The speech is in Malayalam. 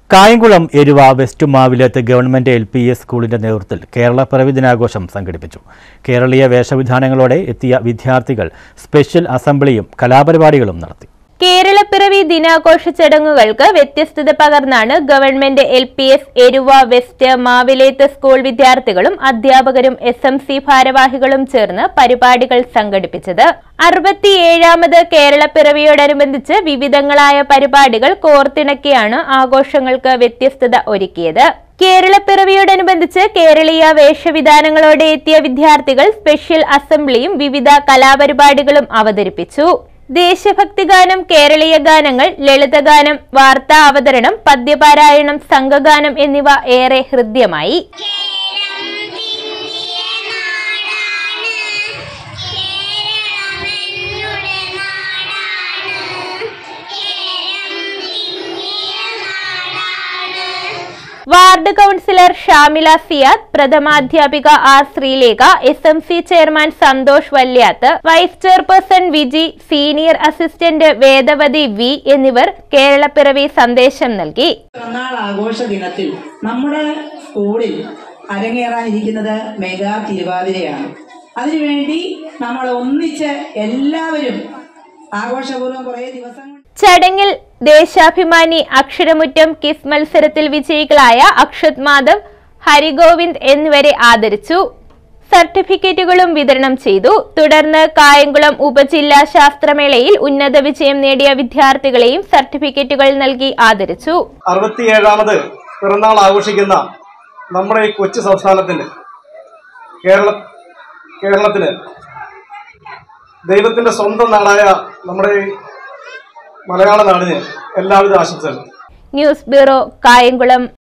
Kayamkulam Eruva west Mavilath government L P S സ്കൂളിന്റെ നേതൃത്വത്തിൽ കേരള പിറവി ദിനാഘോഷം സംഘടിപ്പിച്ചു കേരളീയ വേഷവിധാനങ്ങളോടെ എത്തിയ വിദ്യാർത്ഥികൾ സ്പെഷ്യൽ അസംബ്ലിയും കലാപരിപാടികളും നടത്തി കേരളപ്പിറവി ദിനാഘോഷ ചടങ്ങുകൾക്ക് വ്യത്യസ്തത പകർന്നാണ് government L P S Eruva west Mavilath school വിദ്യാർത്ഥികളും അധ്യാപകരും എസ് എം സി ഭാരവാഹികളും ചേർന്ന് പരിപാടികൾ സംഘടിപ്പിച്ചത് അറുപത്തിയേഴാമത് കേരളപ്പിറവിയോടനുബന്ധിച്ച് വിവിധങ്ങളായ പരിപാടികൾ കോർത്തിണക്കിയാണ് ആഘോഷങ്ങൾക്ക് വ്യത്യസ്തത ഒരുക്കിയത് കേരളപ്പിറവിയോടനുബന്ധിച്ച് കേരളീയ വേഷവിധാനങ്ങളോടെ എത്തിയ വിദ്യാർത്ഥികൾ സ്പെഷ്യൽ അസംബ്ലിയും വിവിധ കലാപരിപാടികളും അവതരിപ്പിച്ചു ദേശഭക്തി ഗാനം കേരളീയ ഗാനങ്ങൾ ലളിതഗാനം വാർത്താ അവതരണം പദ്യപാരായണം സംഘഗാനം എന്നിവ ഏറെ ഹൃദ്യമായി കേരം തിങ്ങിയ നാടാണ് കേരളമെന്നുടെ നാടാണ് കേരം തിങ്ങിയ നാടാണ് വാർഡ് കൗൺസിലർ ഷാമില സിയാദ് പ്രഥമാധ്യാപിക R Sreelekha S M C chairman Santhosh Valyath vice chairperson Viji senior assistant Vedavathi V എന്നിവർ കേരളപ്പിറവി സന്ദേശം നൽകി പിറന്നാൾ ആഘോഷ ദിനത്തിൽ നമ്മുടെ സ്കൂളിൽ അരങ്ങേറാനിരിക്കുന്നത് മെഗാ തിരുവാതിരയാണ് അതിനുവേണ്ടി നമ്മൾ ഒന്നിച്ച് എല്ലാവരും ആഘോഷപൂർവ്വം കുറേ ദിവസങ്ങൾ ചടങ്ങിൽ ദേശാഭിമാനി അക്ഷരമുറ്റം കിസ് മത്സരത്തിൽ വിജയികളായ അക്ഷത് മാധവ് ഹരിഗോവിന്ദ് എന്നിവരെ ആദരിച്ചു സർട്ടിഫിക്കറ്റുകളും വിതരണം ചെയ്തു തുടർന്ന് കായംകുളം ഉപജില്ലാ ശാസ്ത്രമേളയിൽ ഉന്നത വിജയം നേടിയ വിദ്യാർത്ഥികളെയും സർട്ടിഫിക്കറ്റുകൾ നൽകി ആദരിച്ചു അറുപത്തിയേഴാമത് പിറന്നാൾ ആഘോഷിക്കുന്ന നമ്മുടെ ഈ കൊച്ചു സംസ്ഥാനത്തിന് കേരള കേരളത്തിന് ദൈവത്തിന്റെ സ്വന്തം നാടായ നമ്മുടെ ഈ മലയാള നാടിന് എല്ലാവിധ ആശംസകളും ന്യൂസ് ബ്യൂറോ കായംകുളം